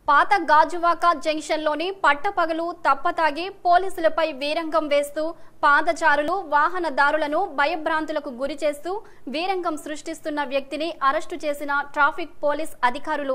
పాత గాజువాక జంక్షన్లోని పట్టపగలు తప్పతాగి పోలీసులపై వీరంగం వేస్తూ పాదచారులు వాహనదారులను భయభ్రాంతులకు గురి చేస్తూ వీరంగం సృష్టిస్తున్న వ్యక్తిని అరెస్టు చేసిన ట్రాఫిక్ పోలీస్ అధికారులు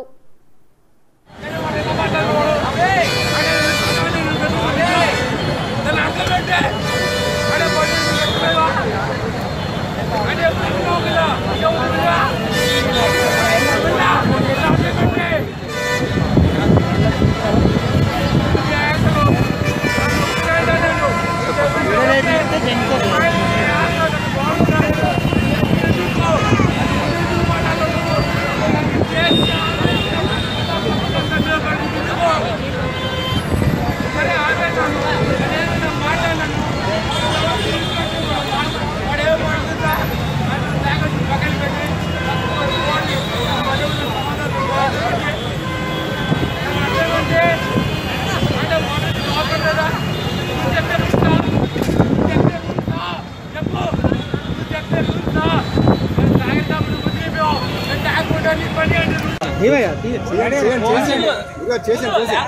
ఏమయ్యా చేయండి చేయండి ఇదిగో చేసాను చేసాను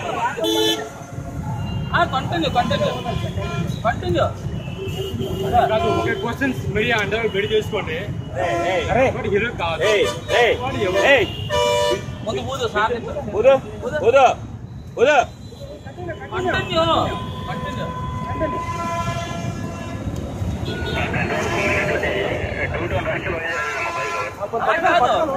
కంటిన్యూ కంటిన్యూ కంటిన్యూ కాదు ఒక క్వశ్చన్స్ మీరు అండర్ బెడి చేసుకోండి అరే వాడు హీరో కాదు వాడు ఎవరు? ముందు ఊదు సార్ ఊరు ఊరు ఊరు కంటిన్యూ కంటిన్యూ కాదు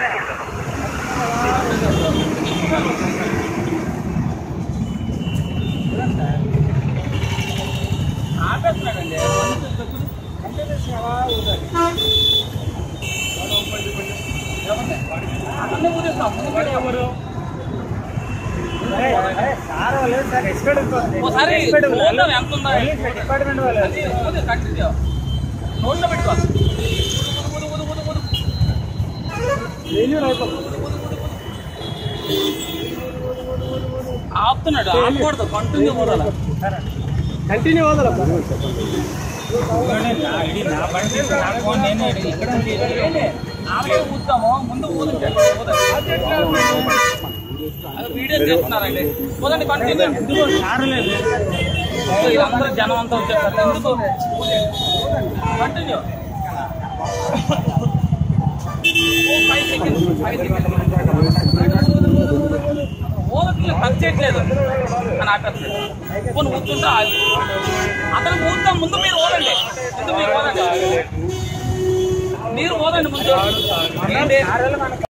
ఆపేస్తున్నాడండి అన్నీ ఊదేస్తాం ముందు వాడు ఎవరు సార్ వాళ్ళు సార్ ఎక్స్పర్ట్ ఒకసారి చూద్దాం ఎంత ఉందా డిపార్ట్మెంట్ వాళ్ళు అది ఊదు కంటిన్యూ నోట్లో పెట్టుకో ఊదు, ఊదు, ఊదు, ఊదు, ఊదు. ఆపుతున్నాడు ఆపకూడదు కంటిన్యూ ఊదాలి కంటిన్యూ వదల ఆమె ఊద్దాము ముందు ఊదండి అది వీడియో చేస్తున్నారండి ఊదండి కంటిన్యూ వీళ్ళందరూ జనం అంతా వచ్చేస్తారు ఎందుకు continue five seconds five seconds ఊదట్లేదు టచ్ చేయట్లేదు అని ఆపేస్తుంది కొన్ని ఊదుతుంటే ఆగి అతను ఊద్దాం ముందు మీరు ఊదండి ముందు మీరు ఊదండి మీరు ఊదండి ముందు ఏంటి